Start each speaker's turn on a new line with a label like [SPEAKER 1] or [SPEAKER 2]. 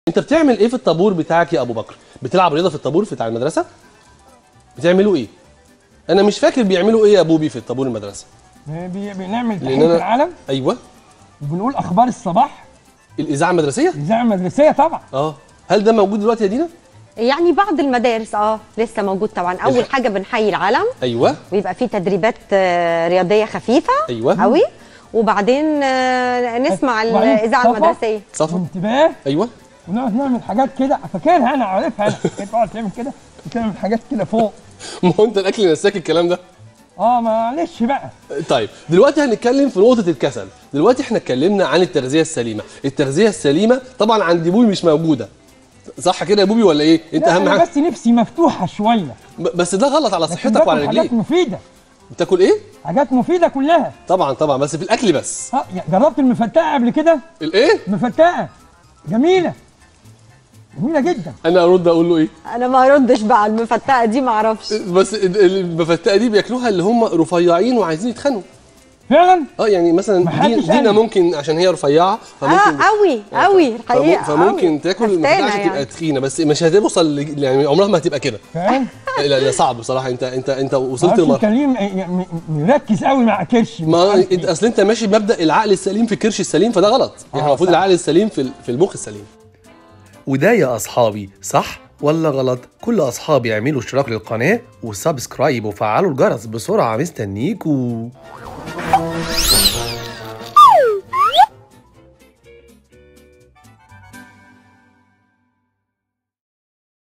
[SPEAKER 1] انت بتعمل ايه في الطابور بتاعك يا ابو بكر بتلعب رياضه في الطابور بتاع المدرسه بتعملوا ايه انا مش فاكر بيعملوا ايه يا بوبي في الطابور المدرسه
[SPEAKER 2] بي- بنعمل
[SPEAKER 1] لأن
[SPEAKER 2] تحيه
[SPEAKER 1] أنا-
[SPEAKER 2] العلم
[SPEAKER 1] ايوه
[SPEAKER 2] وبنقول اخبار الصباح
[SPEAKER 1] الاذاعه المدرسيه
[SPEAKER 2] الاذاعه المدرسيه طبعا
[SPEAKER 1] اه هل ده موجود دلوقتي يا دينا
[SPEAKER 3] يعني بعض المدارس اه لسه موجود طبعا اول
[SPEAKER 1] الح-
[SPEAKER 3] حاجه بنحيي العلم
[SPEAKER 1] ايوه
[SPEAKER 3] ويبقى فيه تدريبات آه، رياضيه خفيفه
[SPEAKER 1] أيوة.
[SPEAKER 3] قوي وبعدين آه، نسمع
[SPEAKER 2] وبعدين
[SPEAKER 3] الاذاعه
[SPEAKER 2] صفا.
[SPEAKER 3] المدرسيه
[SPEAKER 1] صفا
[SPEAKER 2] وانتباه
[SPEAKER 1] ايوه
[SPEAKER 2] ونقعد نعمل حاجات كده فاكرها انا عارفها انا كنت تقعد تعمل كده وتعمل حاجات كده فوق
[SPEAKER 1] ما هو انت الاكل نساك الكلام ده
[SPEAKER 2] اه معلش بقى
[SPEAKER 1] طيب دلوقتي هنتكلم في نقطة الكسل دلوقتي احنا اتكلمنا عن التغذية السليمة التغذية السليمة طبعا عند بوبي مش موجودة صح كده يا بوبي ولا ايه انت
[SPEAKER 2] لا،
[SPEAKER 1] اهم
[SPEAKER 2] أنا
[SPEAKER 1] حاجة
[SPEAKER 2] بس نفسي مفتوحه شويه
[SPEAKER 1] ب- بس ده غلط على
[SPEAKER 2] لكن
[SPEAKER 1] صحتك وعلى
[SPEAKER 2] باكل
[SPEAKER 1] رجليك
[SPEAKER 2] حاجات مفيده
[SPEAKER 1] بتاكل ايه
[SPEAKER 2] حاجات مفيده كلها
[SPEAKER 1] طبعا طبعا بس في الاكل بس
[SPEAKER 2] اه يعني جربت المفتقه قبل كده
[SPEAKER 1] الايه
[SPEAKER 2] مفتقه جميله جميله جدا
[SPEAKER 1] انا ارد اقول له ايه
[SPEAKER 3] انا ما اردش بقى المفتقه دي ما اعرفش
[SPEAKER 1] بس ال- المفتقه دي بياكلوها اللي هم رفيعين وعايزين يتخنوا
[SPEAKER 2] فعلا
[SPEAKER 1] اه يعني مثلا
[SPEAKER 2] محدش
[SPEAKER 1] دي-
[SPEAKER 2] قال
[SPEAKER 1] دينا
[SPEAKER 2] لي.
[SPEAKER 1] ممكن عشان هي رفيعه
[SPEAKER 3] اه
[SPEAKER 1] فممكن
[SPEAKER 3] قوي قوي الحقيقه
[SPEAKER 1] فم- فممكن
[SPEAKER 3] قوي.
[SPEAKER 1] تاكل
[SPEAKER 3] هفتانة
[SPEAKER 1] المفتقه عشان تبقى
[SPEAKER 3] يعني.
[SPEAKER 1] تخينه بس مش هتوصل ل- يعني عمرها ما هتبقى كده
[SPEAKER 2] فاهم
[SPEAKER 1] لا لا صعب بصراحه انت انت انت وصلت
[SPEAKER 2] معرفش
[SPEAKER 1] لمرحله
[SPEAKER 2] كان ليه م- م- مركز قوي مع كرش
[SPEAKER 1] ما انت اصل انت ماشي بمبدا العقل السليم في الكرش السليم فده غلط يعني
[SPEAKER 2] آه،
[SPEAKER 1] المفروض
[SPEAKER 2] صح.
[SPEAKER 1] العقل السليم في ال- في المخ السليم
[SPEAKER 4] وده يا أصحابي صح ولا غلط؟ كل أصحابي يعملوا اشتراك للقناة وسبسكرايب وفعلوا الجرس بسرعة مستنيكوا